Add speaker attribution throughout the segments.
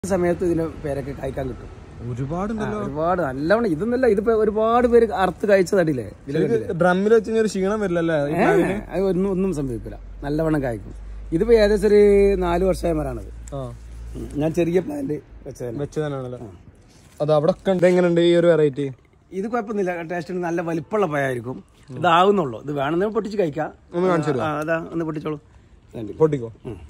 Speaker 1: സമയത്ത് ഇതിന് പേരൊക്കെ കഴിക്കാൻ കിട്ടും
Speaker 2: ഒരുപാടുണ്ടല്ലോ
Speaker 1: ഒരുപാട് നല്ലവണ്ണം ഇതൊന്നല്ല ഇതിപ്പോ ഒരുപാട് പേര് അറുത്ത് കഴിച്ചതടിയില്ലേ
Speaker 2: ഡ്രമ്മിൽ വെച്ച് കഴിഞ്ഞാൽ ഒരു ക്ഷീണം വരില്ലല്ലേ
Speaker 1: അത് ഒന്നും ഒന്നും സംഭവിക്കില്ല നല്ലവണ്ണം കായ്ക്കും ഇതിപ്പോ ഏകദേശം ഒരു നാല് വർഷമായ മരാണത്
Speaker 2: ആ
Speaker 1: ഉം. ഞാൻ ചെറിയ പ്ലാന്റ് വെച്ചതന്നെ
Speaker 2: വെച്ച് തന്നെയാണല്ലോ അത് അവിടെ ഒക്കെ ഉണ്ട് എങ്ങനെയുണ്ട് ഈ ഒരു വെറൈറ്റി
Speaker 1: ഇത് കുഴപ്പമൊന്നുമില്ല ടേസ്റ്റ് നല്ല വലിപ്പമുള്ള പഴമായിരിക്കും ഇതാവുന്നുള്ളൂ ഇത് വേണമെന്ന് പൊട്ടിച്ച് കഴിക്കാം
Speaker 2: ഒന്ന് കാണിച്ചു
Speaker 1: ആ, അതാ ഒന്ന് പൊട്ടിച്ചോളൂ ഇതാണ്ടില്ലേ.
Speaker 2: പൊട്ടിക്കോ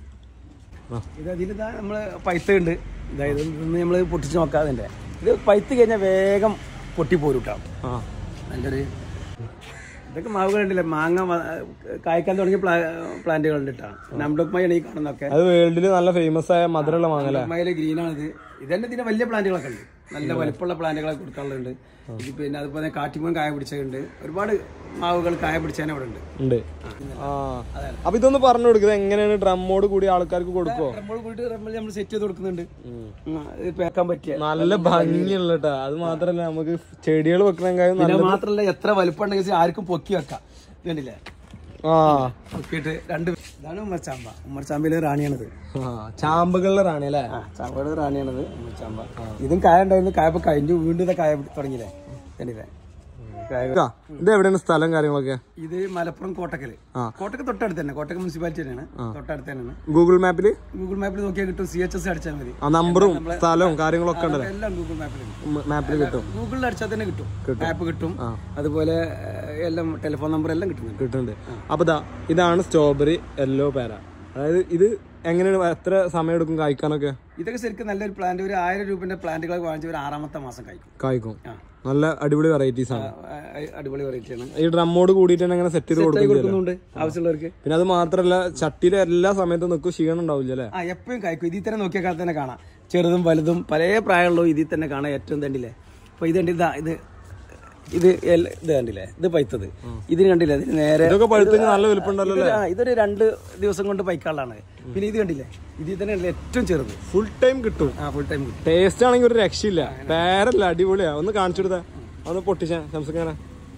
Speaker 1: ഇത് അതിലിതാ നമ്മള് പൈത്ത ഉണ്ട് ഇതായത് ഇന്ന് നമ്മള് പൊട്ടിച്ച് നോക്കാം അതിന്റെ ഇത് പൈത്ത് കഴിഞ്ഞാൽ വേഗം പൊട്ടിപ്പോരും കേട്ടോ
Speaker 2: ആ
Speaker 1: നല്ലൊരു ഇതൊക്കെ മാവുകൾ ഉണ്ടല്ലേ മാങ്ങ വ- കായ്ക്കാൻ തുടങ്ങിയ പ്ലാ പ്ലാന്റുകൾ ഉണ്ട് കേട്ടോ നംഡോക്മയാണ് ഈ കാണുന്നതൊക്കെ
Speaker 2: അത് വേൾഡിൽ നല്ല ഫേമസ് ആയ മധുരമുള്ള മാങ്ങല
Speaker 1: മയില് ഗ്രീനാണ് ഇത് ഇതന്നെ ഇതിന്റെ വലിയ പ്ലാന്റുകളൊക്കെ ഉണ്ട് നല്ല വലിപ്പമുള്ള പ്ലാന്റുകളൊക്കെ കൊടുക്കാനുള്ളത് ഇത് പിന്നെ അതുപോലെ കാട്ടിമോൻ കായ പിടിച്ചതുണ്ട് ഒരുപാട് മാവുകൾ കായ പിടിച്ചതിനെ അവിടെ ഉണ്ട്
Speaker 2: ഉണ്ട് ആ അപ്പൊ ഇതൊന്ന് പറഞ്ഞു കൊടുക്കുന്നത് എങ്ങനെയാണ് ഡ്രമ്മോട് കൂടി ആൾക്കാർക്ക് കൊടുക്കോ
Speaker 1: നമ്മൾ പോയിട്ട് നമ്മൾ സെറ്റ് ചെയ്ത് കൊടുക്കുന്നുണ്ട് ഉം, ഇത് പേക്കാൻ പറ്റിയ
Speaker 2: നല്ല ഭംഗിയുള്ള കേട്ടോ അത് മാത്രല്ല നമുക്ക് ചെടികൾ വെക്കണെങ്കിലും നല്ല
Speaker 1: പിന്നെ മാത്രല്ല എത്ര വലിപ്പം ഉണ്ടെങ്കിൽ ആർക്കും പൊക്കി വെക്കാം കണ്ടില്ലേ
Speaker 2: ആ
Speaker 1: പൊക്കിയിട്ട് രണ്ട് ഇതാണ് ഉമ്മർച്ചാമ്പ ഉമ്മർച്ചാമ്പയിലെ റാണിയാണിത്
Speaker 2: ആ, ചാമ്പകളുടെ റാണി അല്ലേ
Speaker 1: ആ ചാമ്പയുടെ റാണിയാണിത് ഉമ്മർച്ചാമ്പ ഇതും കായ ഉണ്ടായിരുന്നു കായ ഇപ്പൊ കഴിഞ്ഞു വീണ്ടും ഇത് കായ തുടങ്ങിയില്ലേ കണ്ടില്ലേ കായ
Speaker 2: ഇതാ, ഇത് എവിടെയാണ് സ്ഥലം കാര്യങ്ങളൊക്കെ
Speaker 1: ഇത് മലപ്പുറം കോട്ടക്കല്
Speaker 2: ആ.
Speaker 1: കോട്ടക്ക് തൊട്ടടുത്ത് തന്നെ കോട്ടക്ക് മുനിസിപ്പാലിറ്റി തന്നെയാണ് തൊട്ടടുത്ത് തന്നെയാണ്
Speaker 2: ഗൂഗിൾ മാപ്പില്
Speaker 1: ഗൂഗിൾ മാപ്പിൽ നോക്കിയാൽ കിട്ടും സി എച്ച് എസ് അടിച്ചാൽ മതി
Speaker 2: ആ നമ്പറും സ്ഥലവും കാര്യങ്ങളൊക്കെ ഉണ്ടല്ലോ
Speaker 1: എല്ലാം ഗൂഗിൾ മാപ്പിൽ കിട്ടും
Speaker 2: മാപ്പിൽ കിട്ടും
Speaker 1: ഗൂഗിളിൽ അടിച്ചാൽ തന്നെ കിട്ടും മാപ്പ് കിട്ടും അതുപോലെ ഏഹ്, എല്ലാം ടെലിഫോൺ നമ്പർ എല്ലാം കിട്ടുന്നുണ്ട്
Speaker 2: കിട്ടുന്നുണ്ട് അപ്പൊ ഇതാ ഇതാണ് സ്ട്രോബെറി യെല്ലോ പേര അതായത് ഇത് എങ്ങനെയാണ് എത്ര സമയം എടുക്കും കായ്ക്കാനൊക്കെ
Speaker 1: ഇതൊക്കെ ശരിക്കും നല്ലൊരു പ്ലാന്റ് ഒരു ആയിരം രൂപന്റെ പ്ലാന്റുകളൊക്കെ വാങ്ങിച്ച ഒരു ആറാമത്തെ മാസം കഴിക്കും
Speaker 2: കായ്ക്കും
Speaker 1: ആ.
Speaker 2: നല്ല അടിപൊളി വെറൈറ്റീസ് ആണ്
Speaker 1: ആ, ആ, അടിപൊളി വെറൈറ്റി ആണ്
Speaker 2: ഈ ഡ്രമ്മോട് കൂടിയിട്ട് തന്നെ അങ്ങനെ സെറ്റ് ചെയ്ത് കൊടുക്കും
Speaker 1: കൊടുക്കുന്നുണ്ട് ആവശ്യമുള്ളവർക്ക്
Speaker 2: പിന്നെ അത് മാത്രല്ല ചട്ടിയിലെ എല്ലാ സമയത്തും നിൽക്കും ക്ഷീണം ഉണ്ടാവില്ല അല്ലേ
Speaker 1: ആ എപ്പോഴും കഴിക്കും ഇതിൽ തന്നെ നോക്കിയാൽ കാലത്ത് തന്നെ കാണാം ചെറുതും വലുതും പല പ്രായമുള്ളൂ ഇതിൽ തന്നെ കാണാം ഏറ്റവും തണ്ടില്ലേ അപ്പൊ ഇത് കണ്ടി ഇതാ ഇത് ഇത് എല്ല- ഇത് കണ്ടില്ലേ ഇത് പൈത്തത് ഇതിന് കണ്ടില്ലേ ഇതിന് നേരെ
Speaker 2: ഇതൊക്കെ പഴുത്ത് കഴിഞ്ഞാൽ നല്ല വലുപ്പമുണ്ടല്ലോ
Speaker 1: ഇതൊരു- ആ, ഇതൊരു രണ്ട് ദിവസം കൊണ്ട് പൈക്കാനുള്ളതാണ് പിന്നെ ഇത് കണ്ടില്ലേ ഇതിൽ തന്നെ ഉള്ള ഏറ്റവും ചെറുത്
Speaker 2: ഫുൾ ടൈം കിട്ടും
Speaker 1: ആ ഫുൾ ടൈം കിട്ടും
Speaker 2: ടേസ്റ്റ് ആണെങ്കിൽ ഒരു രക്ഷയില്ല പേരല്ല അടിപൊളിയാ ഒന്ന് കാണിച്ചു കൊടുത്താ ഒന്ന് പൊട്ടിച്ച ശംസക്കാര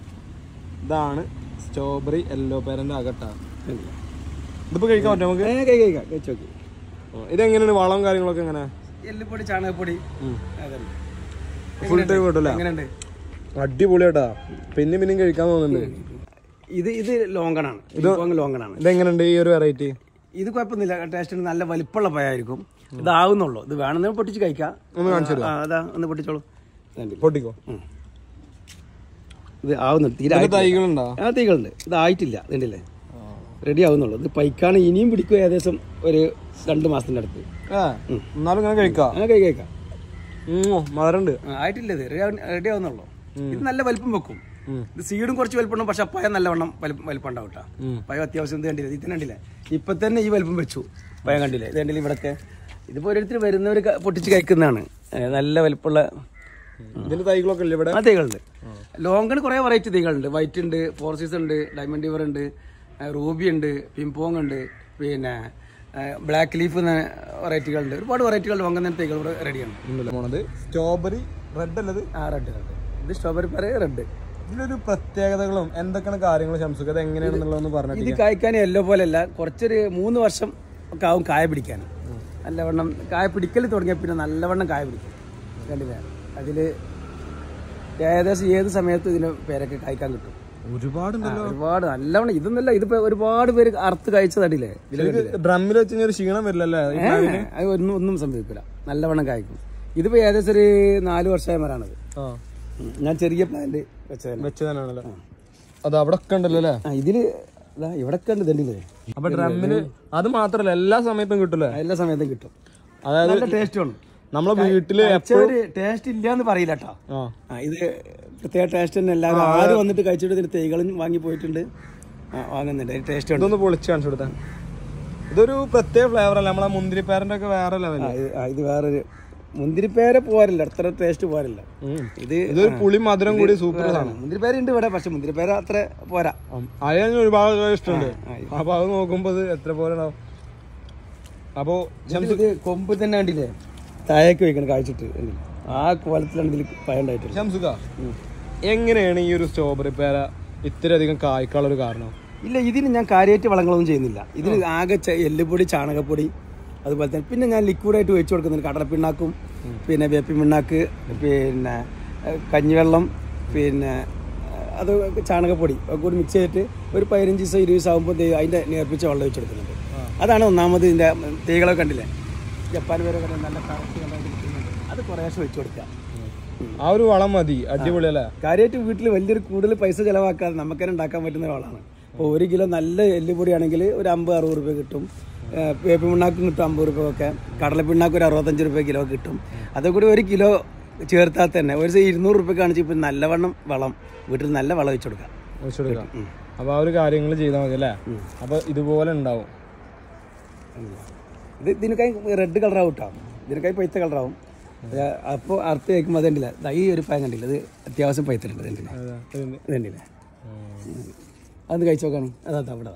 Speaker 2: ഇതാണ് സ്ട്രോബെറി യെല്ലോ പേരന്റെ അകട്ടാ
Speaker 1: കണ്ടില്ലേ?
Speaker 2: ഇതിപ്പോ കഴിക്കാൻ പറ്റും നമുക്ക്
Speaker 1: ഏ, കൈ കഴിക്കാം കഴിച്ചു നോക്കി
Speaker 2: ഓ, ഇതെങ്ങനെയാണ് വളം കാര്യങ്ങളൊക്കെ എങ്ങനെ
Speaker 1: എല്ലുപൊടി ചാണകപ്പൊടി അതന്നെ
Speaker 2: ഫുൾ ടൈം കിട്ടൂല
Speaker 1: എങ്ങനെയുണ്ട്
Speaker 2: അടിപൊളിയാട്ടാ പിന്നെ പിന്നെയും കഴിക്കാൻ തോന്നുന്നുണ്ട്
Speaker 1: ഇത് ഇത് ലോങ്കണാണ് ഇത് ലോങ്കണാണ്
Speaker 2: ഇതെങ്ങനെയുണ്ട് ഈ ഒരു വെറൈറ്റി
Speaker 1: ഇത് കുഴപ്പമൊന്നുമില്ല ടേസ്റ്റ് നല്ല വലിപ്പമുള്ള പഴമായിരിക്കും ഇതാവുന്നുള്ളൂ ഇത് വേണമെന്ന് പൊട്ടിച്ച് കഴിക്കാം
Speaker 2: ഒന്ന് കാണിച്ചു
Speaker 1: ആ, അതാ ഒന്ന് പൊട്ടിച്ചോളൂ ഇതുണ്ടല്ലേ.
Speaker 2: പൊട്ടിക്കോ
Speaker 1: ഇത് ആവുന്നുണ്ട് തീരെ
Speaker 2: ഇതിന്റെ തൈകളുണ്ടോ
Speaker 1: ആ തീകളുണ്ട് ഇത് ആയിട്ടില്ല ഇതിൻ്റെ റെഡി ആവുന്നുള്ളൂ ഇത് പൈക്കാണ് ഇനിയും പിടിക്കും ഏകദേശം ഒരു രണ്ട് മാസത്തിന്റെ അടുത്ത്
Speaker 2: ഏ എന്നാലും ഇങ്ങനെ കഴിക്കാം
Speaker 1: ആ കൈ കഴിക്കാം
Speaker 2: മധുരണ്ട്
Speaker 1: ആ, ആയിട്ടില്ല ഇത് റെഡി ആവുന്നുള്ളൂ ഇത് നല്ല വലിപ്പം വെക്കും
Speaker 2: ഉം.
Speaker 1: ഇത് സീഡും കുറച്ച് വലിപ്പം പക്ഷെ പഴം നല്ലവണ്ണം വലിപ്പം വലിപ്പം ഉണ്ടാവും കേട്ടോ
Speaker 2: ഉം.
Speaker 1: പഴം അത്യാവശ്യം ഇത് കണ്ടില്ല ഇത് കണ്ടില്ലേ ഇപ്പൊ തന്നെ ഈ വലിപ്പം വെച്ചു പഴം കണ്ടില്ലേ ഇത് കണ്ടില്ല ഇവിടൊക്കെ ഇതിപ്പോ ഓരോരുത്തർ വരുന്നവർ പൊട്ടിച്ച് കഴിക്കുന്നതാണ് ഏ, നല്ല വലിപ്പമുള്ള
Speaker 2: ഇതിന്റെ തൈകളൊക്കെ ഇല്ല ഇവിടെ
Speaker 1: ആ തൈകളുണ്ട് ലോങ്ങിന് കുറേ വെറൈറ്റി തൈകളുണ്ട് വൈറ്റ് ഉണ്ട് ഫോർ സീസൺ ഉണ്ട് ഡയമണ്ട് ഇവർ ഉണ്ട് റൂബി ഉണ്ട് പിംപോങ് ഉണ്ട് പിന്നെ ബ്ലാക്ക് ലീഫ് എന്ന വെറൈറ്റികളുണ്ട് ഒരുപാട് വെറൈറ്റികൾ ലോങ്ങുന്ന തൈകൾ ഇവിടെ റെഡിയാണ്
Speaker 2: ഉണ്ടല്ലോ പോണത് സ്ട്രോബെറി റെഡ് അല്ലത്
Speaker 1: ആ റെഡ് റെഡ് ഇത് സ്ട്രോബെറി പറ റെഡ്
Speaker 2: ഇതിലൊരു പ്രത്യേകതകളും എന്തൊക്കെയാണ് കാര്യങ്ങൾ ശംസുക്ക് അത് എങ്ങനെയാണെന്നുള്ളതെന്ന് പറഞ്ഞിട്ട്
Speaker 1: ഇത് കായ്ക്കാൻ എല്ലോ പോലെയല്ല കുറച്ചൊരു മൂന്ന് വർഷം ഒക്കെ ആവും കായ പിടിക്കാൻ നല്ലവണ്ണം കായ പിടിക്കൽ തുടങ്ങിയ പിന്നെ നല്ലവണ്ണം കായ പിടിക്കും കണ്ടില്ലേ അതില് ഏകദേശം ഏത് സമയത്തും ഇതിന് പേരൊക്കെ കായ്ക്കാൻ കിട്ടും
Speaker 2: ഒരുപാടുണ്ടല്ലോ
Speaker 1: ഒരുപാട് നല്ലവണ്ണം ഇതൊന്നല്ല ഇതിപ്പോ ഒരുപാട് പേര് അറുത്ത് കഴിച്ചതടില്ലേ
Speaker 2: ഡ്രമ്മിൽ വെച്ച് കഴിഞ്ഞാൽ ഒരു ക്ഷീണം വരില്ലല്ലേ ഈ പ്ലാവിന്?
Speaker 1: അത് ഒന്നും ഒന്നും സംഭവിക്കില്ല നല്ലവണ്ണം കായ്ക്കും ഇതിപ്പോ ഏകദേശം ഒരു നാല് വർഷമായ മരാണത്
Speaker 2: ആ
Speaker 1: ഉം. ഞാൻ ചെറിയ പ്ലാന്റ് വെച്ചതന്നെ
Speaker 2: വെച്ച് തന്നെയാണല്ലോ അത് അവിടെ ഒക്കെ ഉണ്ടല്ലോ അല്ലേ
Speaker 1: ആ ഇതില് ദാ ഇവിടൊക്കെ ഉണ്ട് ഇതണ്ടില്ലേ
Speaker 2: അപ്പൊ ഡ്രമ്മില് അത് മാത്രല്ല എല്ലാ സമയത്തും കിട്ടൂലേ
Speaker 1: എല്ലാ സമയത്തും കിട്ടും
Speaker 2: അതായത്
Speaker 1: നല്ല ടേസ്റ്റ് ഉണ്ട്
Speaker 2: നമ്മളെ വീട്ടില്
Speaker 1: കഴിച്ചവര് ടേസ്റ്റ് ഇല്ല എന്ന് പറയില്ല കേട്ടോ
Speaker 2: ആ
Speaker 1: ആ ഇത് പ്രത്യേക ടേസ്റ്റ് തന്നെ എല്ലാവരും ആര് വന്നിട്ട് കഴിച്ചിട്ട് ഇതിന് തൈകളും വാങ്ങി പോയിട്ടുണ്ട് ആ, വാങ്ങുന്നുണ്ട് ടേസ്റ്റ് ഉണ്ട്
Speaker 2: ഇതൊന്ന് പൊളിച്ച് കാണിച്ചു കൊടുത്താ ഇതൊരു പ്രത്യേക ഫ്ലേവർ അല്ല നമ്മളെ മുന്തിരിപ്പേരന്റെ ഒക്കെ വേറെ
Speaker 1: ആ,
Speaker 2: ലെവല്
Speaker 1: ഇത് ആ, ഇത് വേറൊരു മുന്തിരിപ്പേര പോരില്ല അത്ര ടേസ്റ്റ് പോരില്ല ഇത്
Speaker 2: ഇതൊരു പുളി മധുരം കൂടി സൂപ്പർ സാധനം
Speaker 1: മുന്തിരിപ്പേര ഉണ്ട് ഇവിടെ പക്ഷെ മുന്തിരിപ്പേര അത്ര പോരാ
Speaker 2: അത് ഞാൻ ഒരുപാട് ഇഷ്ടമുണ്ട് അപ്പൊ അത് നോക്കുമ്പോ ഇത് എത്ര പോലെ ഉണ്ടാവും അപ്പോ
Speaker 1: ഇത് കൊമ്പ് തന്നെ കണ്ടില്ലേ താഴേക്ക് വെക്കണം കാഴ്ചിട്ട് കണ്ടില്ലേ? ആ കോലത്തിലാണ് ഇതിൽ പഴം ഉണ്ടായിട്ടുള്ളത്
Speaker 2: ശംസുക എങ്ങനെയാണ് ഈ ഒരു സ്ട്രോബെറി പേര ഇത്രയധികം കായ്ക്കാനുള്ള ഒരു കാരണം
Speaker 1: ഇല്ല ഇതിന് ഞാൻ കാര്യമായിട്ട് വളങ്ങളൊന്നും ചെയ്യുന്നില്ല ഇതിന് ആകെ ചെ- എല്ലുപൊടി ചാണകപ്പൊടി അതുപോലെ തന്നെ പിന്നെ ഞാൻ ലിക്വിഡായിട്ട് ഒഴിച്ചു കൊടുക്കുന്നുണ്ട് കടലപ്പിണ്ണാക്കും പിന്നെ വേപ്പി പിണ്ണാക്ക് പിന്നെ ഏഹ്, കഞ്ഞിവെള്ളം പിന്നെ ഏഹ്, അത് ചാണകപ്പൊടി ഒക്കെ കൂടി മിക്സ് ചെയ്തിട്ട് ഒരു പതിനഞ്ച് ദിവസം ഇരുപത് ദിവസം ആകുമ്പോൾ അതിൻ്റെ നേർപ്പിച്ച വെള്ളം ഒഴിച്ചു കൊടുക്കുന്നുണ്ട് അതാണ് ഒന്നാമത് ഇതിൻ്റെ തൈകളൊക്കെ കണ്ടില്ലേ ജപ്പാൻ പേരെ നല്ല കറക്റ്റ് കണ്ടായിട്ട് കിട്ടുന്നുണ്ട് അത് കുറേശ്ശെ ഒഴിച്ചു കൊടുക്കുക
Speaker 2: ആ ഒരു വളം മതി അടിപൊളിയല്ലേ
Speaker 1: കാര്യമായിട്ട് വീട്ടിൽ വലിയൊരു കൂടുതൽ പൈസ ചിലവാക്കാതെ നമുക്ക് തന്നെ ഉണ്ടാക്കാൻ പറ്റുന്ന ഒരാളാണ് അപ്പോൾ ഒരു കിലോ നല്ല എല്ലുപൊടിയാണെങ്കിൽ ഒരു അമ്പത് അറുപത് രൂപ കിട്ടും ഏഹ് വേപ്പ് പിണ്ണാക്കും കിട്ടും അമ്പത് രൂപ ഒക്കെ കടലപ്പിണ്ണാക്ക് ഒരു അറുപത്തഞ്ച് രൂപ കിലോ കിട്ടും അതുകൂടി ഒരു കിലോ ചേർത്താൽ തന്നെ ഒരു ദിവസം ഇരുന്നൂറ് രൂപയ്ക്കാണ് ഇപ്പം നല്ലവണ്ണം വളം വീട്ടിൽ നല്ല വളം വെച്ച് കൊടുക്കാം
Speaker 2: ഒഴിച്ചെടുക്കാം അപ്പൊ ആ ഒരു കാര്യങ്ങൾ ചെയ്താൽ മതി അല്ലേ അപ്പൊ ഇതുപോലെ ഉണ്ടാവും
Speaker 1: ഇത് ഇതിനൊക്കെ റെഡ് കളറാവും കേട്ടോ ഇതിനൊക്കെ പൈത്ത കളറാവും അപ്പോൾ അറുത്ത് കഴിക്കുമ്പോൾ അതുണ്ടില്ല ദാ ഈ ഒരു പഴം കണ്ടില്ല ഇത് അത്യാവശ്യം പൈത്തിട്ടുണ്ട് ഇതുണ്ടില്ല
Speaker 2: അതാ, ഇതിന്റെ-
Speaker 1: ഇതുണ്ടില്ലേ അതൊന്ന് കഴിച്ചു നോക്കാണ് അതാ ദാ ഇവിടെ ദാ.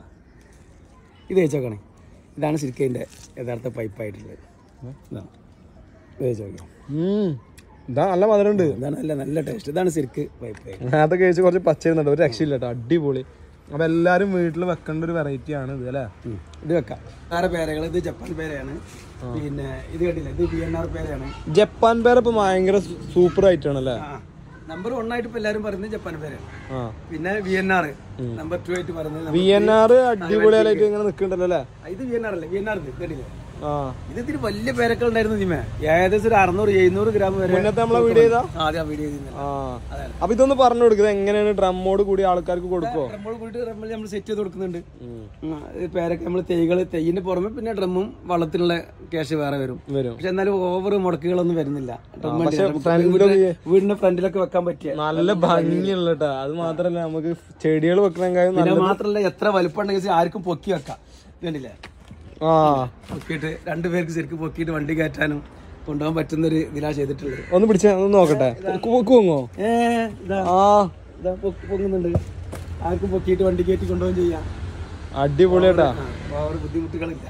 Speaker 1: ഇത് കഴിച്ചു നോക്കാണ് ഇതാണ് ശരിക്കും അതിൻ്റെ യഥാർത്ഥ പൈപ്പായിട്ടുള്ളത് ഇതാണ് ഇത് കഴിച്ചു നോക്കാം
Speaker 2: ഉം. ഇതാ നല്ല മധുരമുണ്ട്
Speaker 1: ഇതാണ് നല്ല നല്ല ടേസ്റ്റ് ഇതാണ് ശരിക്ക് പൈപ്പ്
Speaker 2: അതൊക്കെ കഴിച്ച് കുറച്ച് പച്ച ഇരുന്നുണ്ട് ഒരു രക്ഷയില്ല കേട്ടോ അടിപൊളി അപ്പൊ എല്ലാരും വീട്ടിൽ വെക്കേണ്ട ഒരു വെറൈറ്റി ആണ് ഇത് അല്ലേ
Speaker 1: ഇത് വെക്കാം വേറെ പേരകൾ ഇത് ജപ്പാൻ പേരയാണ് പിന്നെ ഇത് കണ്ടില്ല ഇത് ബി എൻ ആർ പേരയാണ്
Speaker 2: ജപ്പാൻ പേര ഇപ്പൊ ഭയങ്കര സൂപ്പർ ആയിട്ടാണല്ലേ
Speaker 1: ആ നമ്പർ വൺ ആയിട്ട് ഇപ്പൊ എല്ലാവരും പറയുന്നത് ജപ്പാൻ പേരാണ്
Speaker 2: ആ
Speaker 1: പിന്നെ V N R number two ആയിട്ട് പറയുന്നത്
Speaker 2: വി എൻ ആർ അടിപൊളിയായിട്ട് ഇങ്ങനെ നിൽക്കണ്ടല്ലോ അല്ലേ
Speaker 1: ഇത് വി എൻ ആർ അല്ലേ വി എൻ ആർ കണ്ടില്ലേ
Speaker 2: ആ
Speaker 1: ഇത് ഇത്തിരി വലിയ പേരൊക്കെ ഉണ്ടായിരുന്നു നിമേ ഏകദേശം ഒരു അറുന്നൂറ് എഴുന്നൂറ് ഗ്രാം വരെ
Speaker 2: മുന്നത്തെ നമ്മളെ വീഡിയോ ചെയ്താ
Speaker 1: ആദ്യം ആ വീഡിയോ ചെയ്തിരുന്നില്ല
Speaker 2: ആ അപ്പൊ ഇതൊന്ന് പറഞ്ഞു കൊടുക്കുന്നത് എങ്ങനെയാണ് ഡ്രമ്മോട് കൂടി ആൾക്കാർക്ക് കൊടുക്കോ
Speaker 1: നമ്മൾ പോയിട്ട് നമ്മൾ നമ്മൾ സെറ്റ് ചെയ്ത് കൊടുക്കുന്നുണ്ട് ഉം, ഇത് പേരൊക്കെ നമ്മൾ തൈകള് തെയ്യിന്റെ പുറമെ പിന്നെ ഡ്രമ്മും വള്ളത്തിനുള്ള ക്യാഷ് വേറെ വരും
Speaker 2: വരും
Speaker 1: പക്ഷെ എന്നാലും ഓവർ മുടക്കുകളൊന്നും വരുന്നില്ല ഡ്രം ഉണ്ട്.
Speaker 2: പക്ഷെ
Speaker 1: നമുക്ക്
Speaker 2: front
Speaker 1: വീടിന്റെ- വീടിന്റെ ഫ്രണ്ടിലൊക്കെ വെക്കാൻ പറ്റിയ
Speaker 2: നല്ല ഭംഗിയുള്ള കേട്ടോ അത് മാത്രല്ല നമുക്ക് ചെടികൾ വെക്കണമെങ്കിൽ
Speaker 1: പിന്നെ മാത്രല്ല എത്ര വലുപ്പം ഉണ്ടെങ്കിൽ ആർക്കും പൊക്കി വെക്കാം കണ്ടില്ലേ
Speaker 2: ആ
Speaker 1: പൊക്കിയിട്ട് രണ്ടുപേർക്ക് ശരിക്കും പൊക്കിയിട്ട് വണ്ടി കയറ്റാനും കൊണ്ടുപോകാൻ പറ്റുന്ന ഒരു ഇതിലാ ചെയ്തിട്ടുള്ളത്
Speaker 2: ഒന്ന് പിടിച്ച ഒന്ന് നോക്കട്ടെ പൊങ്ങോ
Speaker 1: ഏ ഇതാ
Speaker 2: ആ
Speaker 1: ഇതാ പൊക്കി പൊങ്ങുന്നുണ്ട് ആർക്കും പൊക്കിയിട്ട് വണ്ടി കയറ്റി കൊണ്ടുപോകാൻ ചെയ്യാം
Speaker 2: അടിപൊളിയാട്ടാ
Speaker 1: ആ, ഓവർ ബുദ്ധിമുട്ടുകളില്ല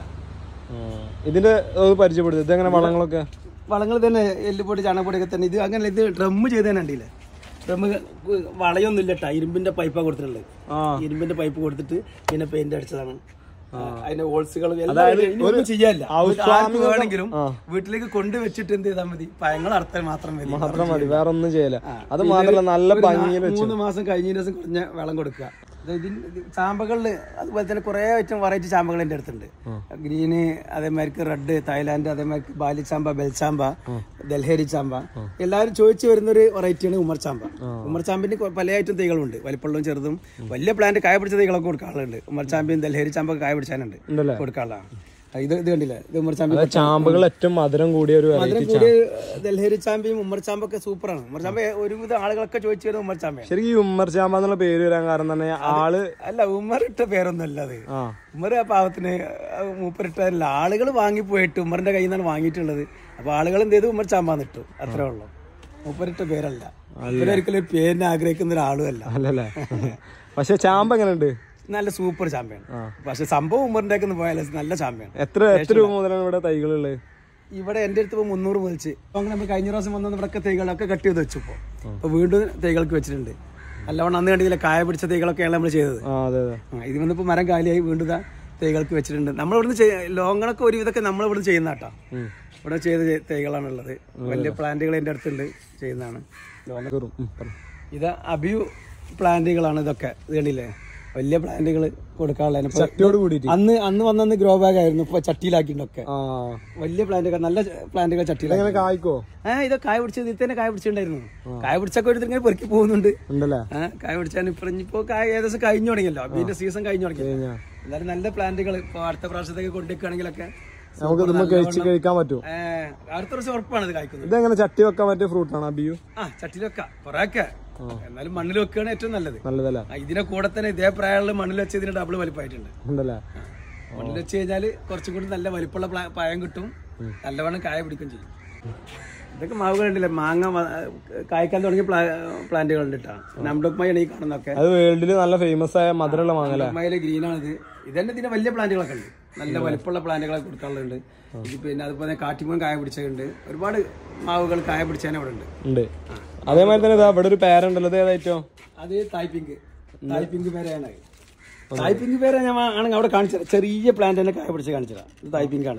Speaker 2: ഇതിന്റെ ഒന്ന് പരിചയപ്പെടുത്തും ഇതെങ്ങനെ വളങ്ങളൊക്കെ
Speaker 1: വളങ്ങൾ തന്നെ എല്ലുപൊടി ചാണകപ്പൊടിയൊക്കെ തന്നെ ഇത് അങ്ങനെ ഇത് ഡ്രമ്മ് ചെയ്ത് തന്നെ ഉണ്ടില്ലേ ഡ്രമ്മ് വളയൊന്നും ഇല്ല കേട്ടോ ഇരുമ്പിന്റെ പൈപ്പാണ് കൊടുത്തിട്ടുള്ളത്
Speaker 2: ആ
Speaker 1: ഇരുമ്പിന്റെ പൈപ്പ് കൊടുത്തിട്ട് പിന്നെ പെയിന്റ് അടിച്ചതാണ് അതിന്റെ ഹോൾസുകൾ ഒന്നും ചെയ്യാനില്ല ആർക്ക് വേണമെങ്കിലും വീട്ടിലേക്ക് കൊണ്ടുവച്ചിട്ട് എന്ത് ചെയ്താൽ മതി പഴങ്ങൾ അർത്ഥം മാത്രം മതി
Speaker 2: മാത്രം മതി വേറെ ഒന്നും ചെയ്യല അത് മാത്രല്ല നല്ല
Speaker 1: ഒരു നാ-
Speaker 2: ഭംഗിയിൽ
Speaker 1: മൂന്ന് മാസം കഴിഞ്ഞ ദിവസം കുറഞ്ഞ വെള്ളം കൊടുക്കുക ഇത് ഇതിൻ- ഇത് ചാമ്പകളില് അതുപോലെ തന്നെ കുറെ ഐറ്റം വെറൈറ്റി ചാമ്പകൾ എൻ്റെ അടുത്തുണ്ട് ഗ്രീന് അതേമാതിരിക്ക് റെഡ് തായ്ലാന്റ് അതേമാതിരിക്ക് ബാലിച്ചാമ്പ ബെൽച്ചാമ്പ ദൽഹേരി ചാമ്പ എല്ലാവരും ചോദിച്ചു വരുന്ന ഒരു വെറൈറ്റിയാണ് ഉമ്മർ ചാമ്പ ഉമ്മർ ചാമ്പിന് കൊ- പല ഐറ്റം തൈകളുണ്ട് വലിപ്പമുള്ളതും ചെറുതും വലിയ പ്ലാന്റ് കായ പിടിച്ച തൈകളൊക്കെ കൊടുക്കാറുണ്ട് ഉമ്മർ ചാമ്പിയും ദൽഹേരി ചാമ്പ കായ പിടിച്ചാനുണ്ട്
Speaker 2: ഉണ്ടല്ലേ
Speaker 1: കൊടുക്കാനുള്ള ഇത് ഇത് കണ്ടില്ലേ ഇത് ഉമ്മർ ചാമ്പി
Speaker 2: അത് ചാമ്പകൾ ഏറ്റവും മധുരം കൂടിയ ഒരു
Speaker 1: മധുരം
Speaker 2: വെറൈറ്റി
Speaker 1: കൂടി ദൽഹേരി ചാമ്പയും ഉമ്മർ ചാമ്പൊക്കെ സൂപ്പറാണ് ഉമ്മർ ചാമ്പ ഒരുവിധ ആളുകളൊക്കെ ചോദിച്ചു വരുന്നത് ഉമ്മർ ചാമ്പയാണ്
Speaker 2: ശരിക്കും ഈ ഉമ്മർ ചാമ്പ എന്നുള്ള പേര് വരാൻ കാരണം തന്നെ ആള്
Speaker 1: അല്ല ഉമ്മർ ഇട്ട പേരൊന്നും അല്ല അത്
Speaker 2: ആ
Speaker 1: ഉമ്മർ ആ പാവത്തിന് മൂപ്പരിട്ടല്ല ആളുകൾ വാങ്ങിപ്പോയിട്ട് ഉമ്മറിന്റെ കയ്യിൽ നിന്നാണ് വാങ്ങിയിട്ടുള്ളത് അപ്പൊ ആളുകൾ എന്ത് ചെയ്തു ഉമ്മർ ചാമ്പാന്ന് ഇട്ടു അത്രേ ഉള്ളൂ മൂപ്പരിട്ട പേരല്ല ഒരിക്കലും ഒരു പേരിനെ ആഗ്രഹിക്കുന്ന ഒരാളും അല്ല
Speaker 2: അല്ലല്ലേ പക്ഷെ ചാമ്പ എങ്ങനെയുണ്ട്
Speaker 1: നല്ല സൂപ്പർ ചാമ്പ്യാണ്
Speaker 2: ആ.
Speaker 1: പക്ഷെ സംഭവം ഉമ്മറിന്റെ ഒക്കെ പോയാൽ നല്ല ചാമ്പ്യാണ്
Speaker 2: എത്ര എത്ര രൂപ മുതലാണ് ഇവിടെ തൈകളുള്ളത്
Speaker 1: ഇവിടെ എന്റെ അടുത്ത് ഇപ്പോൾ മുന്നൂറ് മുതച്ച് അപ്പൊ അങ്ങനെ നമ്മൾ കഴിഞ്ഞ പ്രാവശ്യം വന്ന ഇവിടെയൊക്കെ തൈകളൊക്കെ കട്ട് ചെയ്ത് വെച്ചു ഇപ്പോൾ അപ്പൊ വീണ്ടും തൈകൾക്ക് വെച്ചിട്ടുണ്ട് നല്ലവണ്ണം അന്ന് കണ്ടില്ല കായ പിടിച്ച തൈകളൊക്കെയാണ് നമ്മൾ ചെയ്തത്
Speaker 2: ആ അതെ അതെ
Speaker 1: ആ, ഇത് വന്നിപ്പോൾ മരം കാലിയായി വീണ്ടും ഇതാ തൈകൾക്ക് വെച്ചിട്ടുണ്ട് നമ്മളിവിടുന്ന് ചെയ്യ- ലോങ്ങണൊക്കെ ഒരു ഇതൊക്കെ നമ്മളിവിടുന്ന് ചെയ്യുന്ന കേട്ടോ
Speaker 2: ഉം.
Speaker 1: ഇവിടെ ചെയ്ത ചെ- തൈകളാണുള്ളത് വലിയ പ്ലാന്റുകൾ എൻ്റെ അടുത്തുണ്ട് ചെയ്യുന്നതാണ് ലോങ്ങ
Speaker 2: കയറും. ഉം, പറ.
Speaker 1: ഇത് അബിയു പ്ലാന്റുകളാണ് ഇതൊക്കെ ഇത് കണ്ടില്ലേ വലിയ പ്ലാന്റുകൾ കൊടുക്കാനുള്ള
Speaker 2: ചട്ടിയോട് കൂടിയിട്ട്
Speaker 1: അന്ന് അന്ന് വന്നന്ന് ഗ്രോ ബാഗ് ആയിരുന്നു ഇപ്പൊ ചട്ടിയിലാക്കിയിട്ടൊക്കെ
Speaker 2: ആ
Speaker 1: വലിയ പ്ലാന്റുകൾ നല്ല പ്ലാന്റുകൾ ചട്ടിയിലാക്കി
Speaker 2: ഇതെങ്ങനെ കായ്ക്കോ
Speaker 1: ആ ഇത് കായ പിടിച്ചത് ഇത് തന്നെ കായ പിടിച്ചിട്ടുണ്ടായിരുന്നു കായ പിടിച്ചൊക്കെ ഒരു ഇങ്ങനെ പെറുക്കി പോകുന്നുണ്ട്
Speaker 2: ഉണ്ടല്ലേ
Speaker 1: ആ കായ പിടിച്ചാൽ ഇപ്പൊ ഇനിയിപ്പോ കായ ഏകദേശം കഴിഞ്ഞു തുടങ്ങിയല്ലോ അബിന്റെ സീസൺ കഴിഞ്ഞു തുടങ്ങി
Speaker 2: കഴിഞ്ഞാ
Speaker 1: എന്നാലും നല്ല പ്ലാന്റുകൾ ഇപ്പൊ അടുത്ത പ്രാവശ്യത്തേക്ക് കൊണ്ടുവയ്ക്കുകയാണെങ്കിലൊക്കെ
Speaker 2: നമുക്ക് ഇതൊന്ന് കഴിച്ച് കഴിക്കാൻ പറ്റും
Speaker 1: ഏ, അടുത്ത പ്രാവശ്യം ഉറപ്പാണ് ഇത് കായ്ക്കുന്നത്
Speaker 2: ഇതെങ്ങനെ ചട്ടി വെക്കാൻ പറ്റിയ ഫ്രൂട്ടാണ് അബിയു
Speaker 1: ആ ചട്ടിയിൽ വെക്കാം കുറെ ഒക്കെ എന്നാലും മണ്ണിൽ വെക്കുകയാണ് ഏറ്റവും നല്ലത്
Speaker 2: നല്ലതല്ലേ
Speaker 1: ആ, ഇതിനെ കൂടെ തന്നെ ഇതേ പ്രായമുള്ള മണ്ണിൽ വെച്ച് ഇതിന് ഡബിൾ വലിപ്പമായിട്ടുണ്ട്
Speaker 2: ഉണ്ടല്ലേ
Speaker 1: മണ്ണിൽ വെച്ച് കഴിഞ്ഞാല് കുറച്ചും കൂടി നല്ല വലിപ്പമുള്ള പ്ലാ- പഴം കിട്ടും നല്ലവണ്ണം കായ പിടിക്കും ചെയ്യും ഇതൊക്കെ മാവുകൾ ഉണ്ടല്ലേ മാങ്ങ വ- കായ്ക്കാൻ തുടങ്ങിയ പ്ലാന്റുകൾ ഉണ്ട് കേട്ടോ നംഡോക്മയാണ് ഈ കാണുന്നതൊക്കെ
Speaker 2: അത് വേൾഡില് നല്ല ഫേമസ് ആയ മധുരമുള്ള മാങ്ങല്ലേ
Speaker 1: മയിലെ ഗ്രീൻ ആണിത് ഇതന്നെ ഇതിന്റെ വലിയ പ്ലാന്റുകളൊക്കെ ഉണ്ട് നല്ല വലിപ്പമുള്ള പ്ലാന്റുകളൊക്കെ കൊടുക്കാനുള്ളത് ഇത് പിന്നെ അതുപോലെ കാട്ടിമോൻ കായ പിടിച്ചതുണ്ട് ഒരുപാട് മാവുകൾ കായ പിടിച്ചതിനെ ഇവിടെ ഉണ്ട്
Speaker 2: ഉണ്ട് അതേമാതിരി തന്നെ ഇതാ ഇവിടെ ഒരു പേരുണ്ടല്ലോ ഇത് ഏതായിട്ടോ
Speaker 1: അത് തായ്പിങ്ക് തായ്പിങ്ക് പേരയാണ് തായ്പിങ്ക് പേര ഞാൻ ആണെങ്കിൽ അവിടെ കാണിച്ചത് ചെറിയ പ്ലാന്റ് തന്നെ കായ പിടിച്ച് കാണിച്ചതാണ് ഇത് തായ്പിങ്ക് ആണ്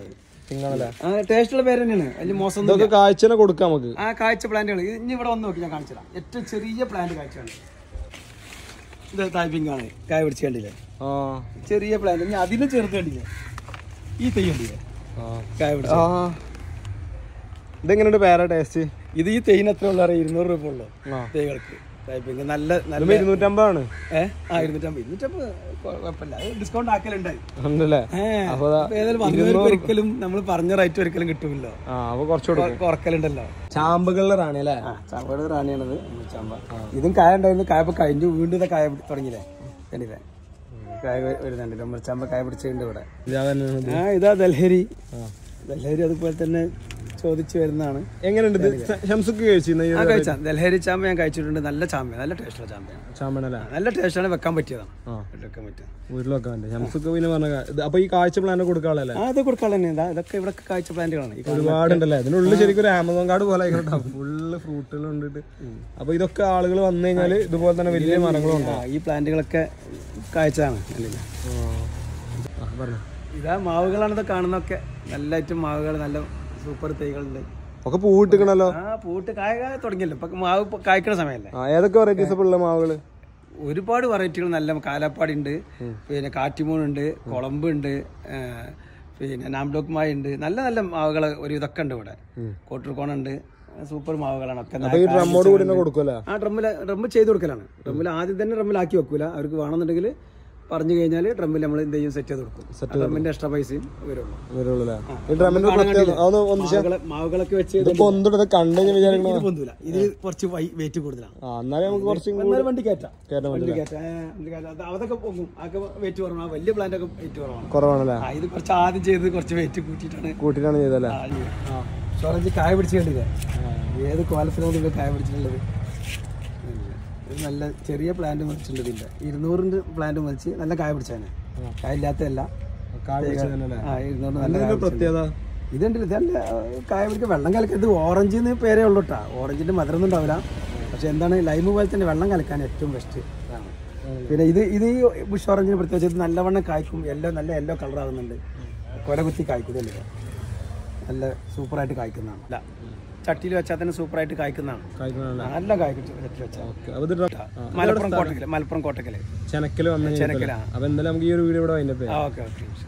Speaker 2: പിങ്ങാണല്ലേ
Speaker 1: ആ ടേസ്റ്റുള്ള പേര് തന്നെയാണ് വലിയ മോശം
Speaker 2: ഇതൊക്കെ കാഴ്ചനെ കൊടുക്കാം നമുക്ക്
Speaker 1: ആ കാഴ്ച പ്ലാന്റുകൾ ഇനി ഇവിടെ വന്ന് നോക്കി ഞാൻ കാണിച്ചു തരാം ഏറ്റവും ചെറിയ പ്ലാന്റ് കാഴ്ചയാണ് ഇത് തായ്പിങ്ങാണ് കായ പിടിച്ച് കണ്ടില്ലേ
Speaker 2: ആ
Speaker 1: ചെറിയ പ്ലാന്റ് ഇനി അതിന് ചെറുത് കണ്ടില്ലേ ഈ തൈ കണ്ടില്ലേ
Speaker 2: ആ
Speaker 1: കായ പിടിച്ച
Speaker 2: ആ ഇതെങ്ങനെയുണ്ട് പേരാ ടേസ്റ്റ്
Speaker 1: ഇത് ഈ തൈന് എത്ര ഉള്ള ഇരുന്നൂറ് രൂപ ഉള്ളു
Speaker 2: ആ
Speaker 1: തൈകൾക്ക് തായ്പിങ് നല്ല നല്ല
Speaker 2: ഇതിപ്പോ ഇരുന്നൂറ്റമ്പതാണ്
Speaker 1: ഏ ആ ഇരുന്നൂറ്റമ്പത് ഇരുന്നൂറ്റമ്പത് കുഴപ്പമില്ല അത് ഡിസ്കൗണ്ട് ആക്കലുണ്ടായി
Speaker 2: ഉണ്ടല്ലേ
Speaker 1: ഏ,
Speaker 2: അപ്പൊ ദാ
Speaker 1: അപ്പൊ ഏതായാലും വന്നവർക്ക് ഒരിക്കലും നമ്മൾ പറഞ്ഞ റേറ്റ് ഒരിക്കലും കിട്ടുമല്ലോ
Speaker 2: ആ അപ്പൊ കുറച്ച് കൊടുക്കും
Speaker 1: കുറക്കലുണ്ടല്ലോ
Speaker 2: ചാമ്പകളുടെ റാണി അല്ലേ
Speaker 1: ആ ചാമ്പയുടെ റാണിയാണത് ചാമ്പ ഇതും കായ ഉണ്ടായിരുന്നു കായ ഇപ്പൊ കഴിഞ്ഞു വീണ്ടും ഇത് കായ പിടി- തുടങ്ങിയില്ലേ കണ്ടില്ലേ കായ വ- വരുന്നുണ്ട് മുറിച്ചാമ്പ കായ പിടിച്ചിട്ടുണ്ട് ഇവിടെ
Speaker 2: ഇതാ തന്നെയാണ് ഇത്.
Speaker 1: ആ ഇതാ ദൽഹരി
Speaker 2: ആ.
Speaker 1: ദൽഹരി അതുപോലെ തന്നെ ചോദിച്ചു വരുന്നതാണ്
Speaker 2: എങ്ങനെയുണ്ട് ഇത് ഷംസുക്ക് കഴിച്ചിരുന്ന ഈ
Speaker 1: ആ കഴിച്ച ദൽഹരി ചാമ്പ ഞാൻ കഴിച്ചിട്ടുണ്ട് നല്ല ചാമ്പ നല്ല ടേസ്റ്റുള്ള ചാമ്പയാണ്
Speaker 2: ചാമ്പണല്ലേ
Speaker 1: നല്ല ടേസ്റ്റാണ് വെക്കാൻ പറ്റിയതാണ്
Speaker 2: ആ
Speaker 1: വെക്കാൻ പറ്റിയത്
Speaker 2: വീട്ടിലൊക്കെ ഉണ്ട് ഷംസുക്ക് പിന്നെ പറഞ്ഞ കാ- ഇത് അപ്പൊ ഈ കാഴ്ച പ്ലാൻ കൊടുക്കാളല്ലേ
Speaker 1: ആ ഇത് കൊടുക്കാൻ തന്നെ ഇതാ ഇതൊക്കെ ഇവിടെ കാഴ്ച പ്ലാന്റുകളാണ് ഈ കാണുന്ന-
Speaker 2: ഒരുപാടുണ്ടല്ലേ അതിനുള്ളിൽ ശരിക്കും ഒരു ആമസോൺ കാർഡ് പോലെ ആയിക്കോട്ടെ ഫുള്ള് ഫ്രൂട്ടുകൾ ഉണ്ടിട്ട് അപ്പൊ ഇതൊക്കെ ആളുകൾ വന്നു കഴിഞ്ഞാല് ഇതുപോലെ തന്നെ വലിയ മരങ്ങളും
Speaker 1: ആ,
Speaker 2: ഉണ്ടാവും
Speaker 1: ഈ പ്ലാന്റുകളൊക്കെ കാഴ്ചതാണ് കണ്ടില്ലേ
Speaker 2: പറഞ്ഞു
Speaker 1: ഇതാ മാവുകളാണ് ഇത് കാണുന്നതൊക്കെ നല്ല ഐറ്റം മാവുകൾ നല്ല സൂപ്പർ തൈകളുണ്ട്
Speaker 2: ഒക്കെ പൂവിട്ടിക്കണല്ലോ
Speaker 1: ആ പൂട്ട് കായ കായ തുടങ്ങിയല്ലോ ഇപ്പൊ മാവ് ഇപ്പൊ കായ്ക്കണ സമയമല്ലേ
Speaker 2: ആ ഏതൊക്കെ വെറൈറ്റീസ് ഉള്ള മാവുകള്
Speaker 1: ഒരുപാട് വെറൈറ്റികൾ നല്ല കാലാപ്പാടി ഉണ്ട് പിന്നെ കാറ്റിമൂൺ ഉണ്ട് കുളമ്പ് ഉണ്ട് പിന്നെ നാംഡോക്മായ ഉണ്ട് നല്ല നല്ല മാവുകൾ ഒരു ഇതൊക്കെ ഉണ്ട് ഇവിടെ കോട്ടൂർക്കോണുണ്ട് സൂപ്പർ മാവുകളാണ് ഒക്കെ
Speaker 2: അപ്പൊ ഈ ഡ്രമ്മോട് കൂടി തന്നെ കൊടുക്കുമല്ലേ
Speaker 1: ആ ഡ്രമ്മിൽ ഡ്രമ്മ് ചെയ്ത് കൊടുക്കലാണ് ഡ്രമ്മിൽ ആദ്യം തന്നെ ഡ്രമ്മിലാക്കി വെക്കൂല അവർക്ക് വേണമെന്നുണ്ടെങ്കിൽ പറഞ്ഞു കഴിഞ്ഞാൽ ഡ്രമ്മിൽ നമ്മൾ എന്ത് ചെയ്യും സെറ്റ് ചെയ്ത് കൊടുക്കും ഡ്രമ്മിന്റെ എക്സ്ട്രാ പൈസയും വരുള്ളൂ
Speaker 2: വരുള്ളൂ ഈ ഡ്രമ്മിന്റെ പ്രത്യേകത അതൊന്ന് ഒന്ന്
Speaker 1: മാവുകളെ മാവുകളൊക്കെ വെച്ച്
Speaker 2: ഇതിപ്പോ ഒന്നിട്ട് കണ്ടു വിചാരിക്കണോ
Speaker 1: ഇത് പൊന്തൂല ഇത് കുറച്ച് വെയിറ്റ് കൂടുതലാണ്
Speaker 2: ആ എന്നാലും നമുക്ക് കുറച്ചും കൂടി
Speaker 1: എന്നാലും വണ്ടി കയറ്റാം
Speaker 2: കയറ്റാൻ
Speaker 1: വണ്ടി കയറ്റാം ഏ, വണ്ടി കയറ്റാം അത് അതൊക്കെ പോകും അതൊക്കെ വെയിറ്റ് കുറവാണ് ആ വലിയ പ്ലാന്റ് ഒക്കെ വെയിറ്റ് കുറവാണ്
Speaker 2: കുറവാണല്ലേ
Speaker 1: ആ ഇത് കുറച്ച് ആദ്യം ചെയ്ത് കുറച്ച് വെയിറ്റ് കൂട്ടിയിട്ടാണ്
Speaker 2: കൂട്ടിട്ടാണ് ചെയ്തല്ലേ
Speaker 1: ഷോറഞ്ച് കായ പിടിച്ച് കണ്ടില്ലേ ഏത് കോലത്തിലാണ് നിങ്ങൾ കായ പിടിച്ചിട്ടുള്ളത് ഇത് നല്ല ചെറിയ പ്ലാന്റ് മറിച്ചിട്ടുണ്ട് ഇതിന്റെ ഇരുന്നൂറിന്റെ പ്ലാന്റ് മറിച്ച് നല്ല കായ പിടിച്ചാണ് കായ ഇല്ലാത്തതല്ല
Speaker 2: കായ പിടിച്ചതല്ലേ
Speaker 1: ആ ഇരുന്നൂറിന് നല്ല കായ
Speaker 2: ഇതിന്റെ പ്രത്യേകത
Speaker 1: ഇതുണ്ട് ഇതല്ല കായ പിടിക്കാൻ വെള്ളം കലക്കരുത് ഓറഞ്ച് എന്ന് പേരേ ഉള്ളൂ കേട്ടോ ഓറഞ്ചിന്റെ മധുരം ഒന്നും ഉണ്ടാവില്ല പക്ഷെ എന്താണ് ലൈമ് പോലെ തന്നെ വെള്ളം കലക്കാൻ ഏറ്റവും ബെസ്റ്റ് ഇതാണ് പിന്നെ ഇത് ഇത് ഈ ബുഷ് ഓറഞ്ചിന് പ്രത്യേകിച്ച് ഇത് നല്ലവണ്ണം കായ്ക്കും യെല്ലോ നല്ല യെല്ലോ കളർ ആകുന്നുണ്ട് കൊല കുത്തി കായ്ക്കുന്നില്ല നല്ല സൂപ്പറായിട്ട് കായ്ക്കുന്നതാണ് അല്ല ചട്ടിയിൽ വെച്ചാൽ തന്നെ സൂപ്പറായിട്ട് കായ്ക്കുന്നതാണ്
Speaker 2: കായ്ക്കണല്ലേ
Speaker 1: നല്ല കായ്ക്കും ചട്ടിയിൽ വെച്ചാൽ
Speaker 2: ഓക്കെ അപ്പൊ ഇത് ഡ്ര- ആ.
Speaker 1: മലപ്പുറം കോട്ടക്കല് മലപ്പുറം കോട്ടക്കല്
Speaker 2: ചെനക്കല് വന്നു കഴിഞ്ഞാൽ
Speaker 1: ചെനക്കല
Speaker 2: അപ്പൊ എന്തായാലും നമുക്ക് ഈ ഒരു വീഡിയോ ഇവിടെ അതിന്റെ
Speaker 1: ആ ഓക്കെ ഓക്കെ